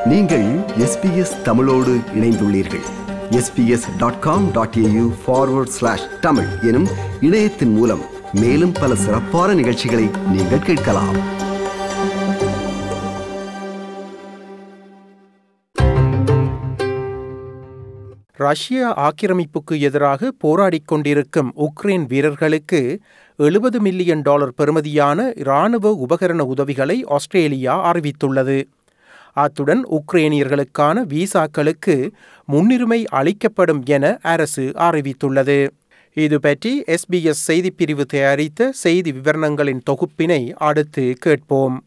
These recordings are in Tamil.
நீங்கள் எஸ்பிஎஸ் தமிழோடு இணைந்துள்ளீர்கள் SBS dot com dot A U forward slash Tamil எனும் இணையத்தின் மூலம் மேலும் பல சிறப்பான நிகழ்ச்சிகளை நீங்கள் கேட்கலாம் ரஷ்ய ஆக்கிரமிப்புக்கு எதிராக போராடிக் கொண்டிருக்கும் உக்ரைன் வீரர்களுக்கு எழுபது மில்லியன் டாலர் பெறுமதியான இராணுவ உபகரண உதவிகளை ஆஸ்திரேலியா அறிவித்துள்ளது அத்துடன் உக்ரைனியர்களுக்கான விசாக்களுக்கு முன்னுரிமை அளிக்கப்படும் என அரசு அறிவித்துள்ளது இது பற்றி எஸ்பிஎஸ் செய்திப்பிரிவு தயாரித்த செய்தி விவரணங்களின் தொகுப்பினை அடுத்து கேட்போம்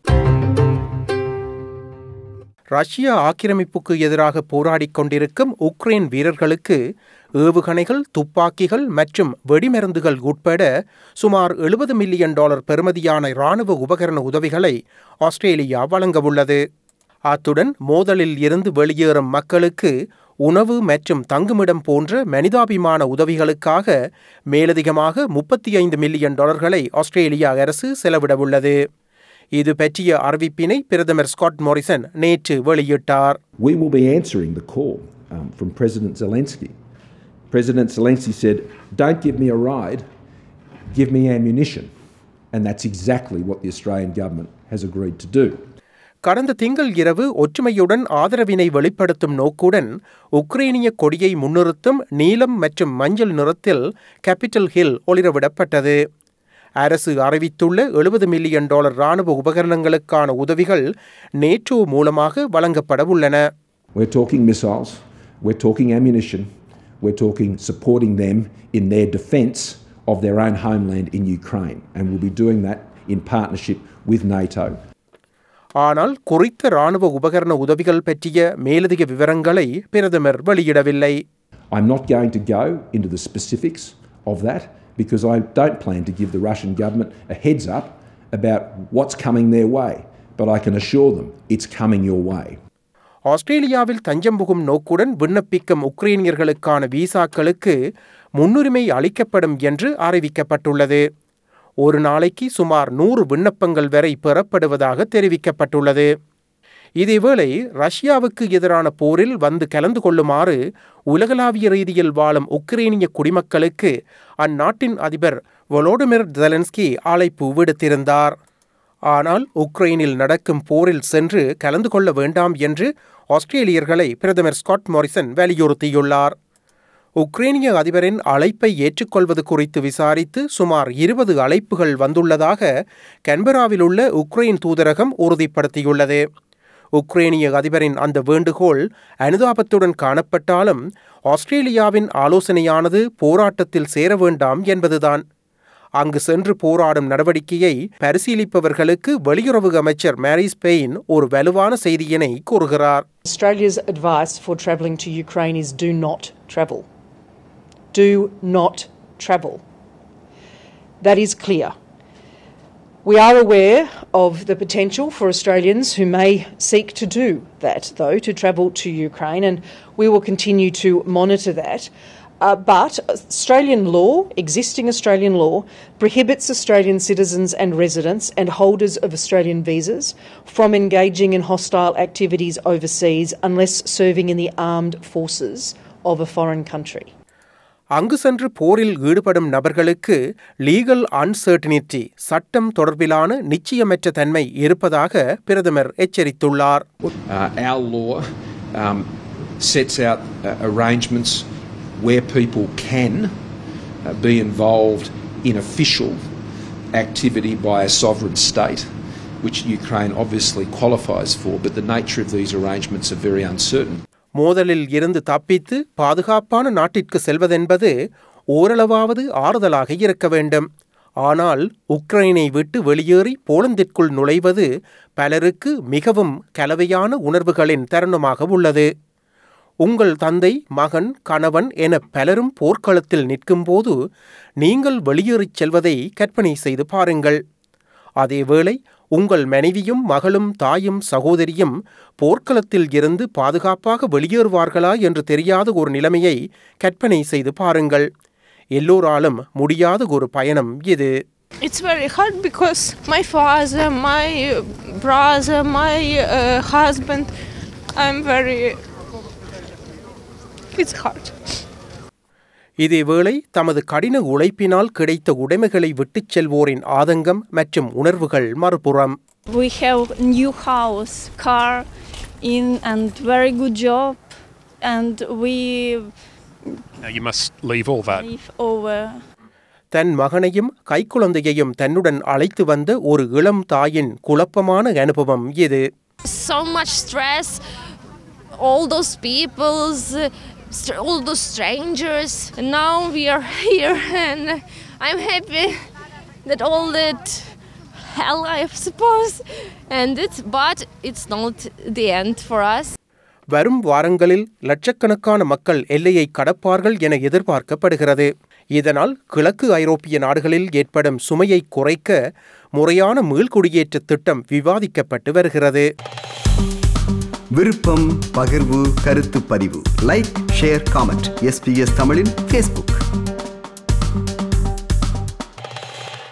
ரஷ்ய ஆக்கிரமிப்புக்கு எதிராக போராடிக் கொண்டிருக்கும் உக்ரைன் வீரர்களுக்கு ஏவுகணைகள் துப்பாக்கிகள் மற்றும் வெடிமருந்துகள் உட்பட சுமார் எழுபது மில்லியன் டாலர் பெறுமதியான இராணுவ உபகரண உதவிகளை ஆஸ்திரேலியா வழங்கவுள்ளது அத்துடன் மோதலில் இருந்து வெளியேறும் மக்களுக்கு உணவு மற்றும் தங்குமிடம் போன்ற மனிதாபிமான உதவிகளுக்காக மேலதிகமாக முப்பத்தி ஐந்து மில்லியன் டாலர்களை ஆஸ்திரேலியா அரசு செலவிடவுள்ளது இது பற்றிய அறிவிப்பினை பிரதமர் ஸ்காட் மோரிசன் நேற்று வெளியிட்டார் We will be answering the call um, from President Zelensky. President Zelensky said, Don't give me a ride, give me ammunition. And that's exactly what the Australian government has agreed to do. கடந்த திங்கள் இரவு ஒற்றுமையுடன் ஆதரவினை வெளிப்படுத்தும் நோக்குடன் உக்ரைனிய கொடியை முன்னிறுத்தும் நீலம் மற்றும் மஞ்சள் நிறத்தில் கேபிட்டல் ஹில் ஒளிரவிடப்பட்டது அரசு அறிவித்துள்ள எழுபது மில்லியன் டாலர் ராணுவ உபகரணங்களுக்கான உதவிகள் நேட்டோ மூலமாக வழங்கப்பட உள்ளன We're talking missiles, we're talking ammunition, we're talking supporting them in their defence of their own homeland in Ukraine. And we'll be doing that in partnership with NATO. ஆனால் குறித்த ராணுவ உபகரண உதவிகள் பற்றிய மேலதிக விவரங்களை பிரதமர் வெளியிடவில்லை I'm not going to go into the specifics of that because I don't plan to give the Russian government a heads up about what's coming their way. But I can assure them it's coming your way. ஆஸ்திரேலியாவில் தஞ்சம் புகும் நோக்குடன் விண்ணப்பிக்கும் உக்ரைனியர்களுக்கான விசாக்களுக்கு முன்னுரிமை அளிக்கப்படும் என்று அறிவிக்கப்பட்டுள்ளது ஒரு நாளைக்கு சுமார் நூறு விண்ணப்பங்கள் வரை பெறப்படுவதாக தெரிவிக்கப்பட்டுள்ளது இதேவேளை ரஷ்யாவுக்கு எதிரான போரில் வந்து கலந்து கொள்ளுமாறு உலகளாவிய ரீதியில் வாழும் உக்ரைனிய குடிமக்களுக்கு அந்நாட்டின் அதிபர் வொலோடிமிர் ஜெலன்ஸ்கி அழைப்பு விடுத்திருந்தார் ஆனால் உக்ரைனில் நடக்கும் போரில் சென்று கலந்து கொள்ள வேண்டாம் என்று ஆஸ்திரேலியர்களை பிரதமர் ஸ்காட் மாரிசன் வலியுறுத்தியுள்ளார் உக்ரைனிய அதிபரின் அழைப்பை ஏற்றுக்கொள்வது குறித்து விசாரித்து சுமார் இருபது அழைப்புகள் வந்துள்ளதாக கன்பராவில் உள்ள உக்ரைன் தூதரகம் உறுதிப்படுத்தியுள்ளது உக்ரைனிய அதிபரின் அந்த வேண்டுகோள் அனுதாபத்துடன் காணப்பட்டாலும் ஆஸ்திரேலியாவின் ஆலோசனையானது போராட்டத்தில் சேர வேண்டாம் என்பதுதான் அங்கு சென்று போராடும் நடவடிக்கையை பரிசீலிப்பவர்களுக்கு வெளியுறவு அமைச்சர் மேரிஸ் பெயின் ஒரு வலுவான செய்தியினை கூறுகிறார் Australia's advice for travelling to Ukraine is do not travel. Do not travel. That is clear. We are aware of the potential for Australians who may seek to do that, though, to travel to Ukraine, and we will continue to monitor that. Uh, but Australian law, existing Australian law, prohibits Australian citizens and residents and holders of Australian visas from engaging in hostile activities overseas unless serving in the armed forces of a foreign country. அங்கு சென்று போரில் ஈடுபடும் நபர்களுக்கு லீகல் அன்சர்டினிட்டி சட்டம் தொடர்பிலான நிச்சயமற்ற தன்மை இருப்பதாக பிரதமர் எச்சரித்துள்ளார் Uh, our law um, sets out uh, arrangements where people can uh, be involved in official activity by a sovereign state, which Ukraine obviously qualifies for, but the nature of these arrangements are very uncertain. மோதலில் இருந்து தப்பித்து பாதுகாப்பான நாட்டிற்கு செல்வதென்பது ஓரளவாவது ஆறுதலாக இருக்க வேண்டும் ஆனால் உக்ரைனை விட்டு வெளியேறி போலந்திற்குள் நுழைவது பலருக்கு மிகவும் கலவையான உணர்வுகளின் தருணமாக உள்ளது உங்கள் தந்தை மகன் கணவன் என பலரும் போர்க்களத்தில் நிற்கும்போது நீங்கள் வெளியேறிச் செல்வதை கற்பனை செய்து பாருங்கள் அதேவேளை உங்கள் மனைவியும் மகளும் தாயும் சகோதரியும் போர்க்களத்தில் இருந்து பாதுகாப்பாக வெளியேறுவார்களா என்று தெரியாத ஒரு நிலைமையை கற்பனை செய்து பாருங்கள் எல்லோராலும் முடியாத ஒரு பயணம் இது It's very hard because my father, my uh, brother, my uh, husband, I'm very. It's hard. இதேவேளை தமது கடின உழைப்பினால் கிடைத்த உடைமைகளை விட்டுச் செல்வோரின் ஆதங்கம் மற்றும் உணர்வுகள் மறுபுறம் We have new house, car, in and very good job, and we Now you must leave all that. live over. தன் மகனையும் கைக்குழந்தையையும் தன்னுடன் அழைத்து வந்த ஒரு இளம் தாயின் குழப்பமான அனுபவம் இது so much stress all those people's uh, str- all those strangers and now we are here and i'm happy that all that hell i suppose and it's but it's not the end for us வரும் வாரங்களில் லட்சக்கணக்கான மக்கள் எல்லையை கடப்பார்கள் என எதிர்பார்க்கப்படுகிறது இதனால் கிழக்கு ஐரோப்பிய நாடுகளில் ஏற்படும் சுமையை குறைக்க முறையான மீள்குடியேற்ற திட்டம் விவாதிக்கப்பட்டு வருகிறது விருப்பம் பகிர்வு கருத்து பதிவு லைக் ஷேர் காமெண்ட் எஸ்பிஎஸ் தமிழின் ஃபேஸ்புக்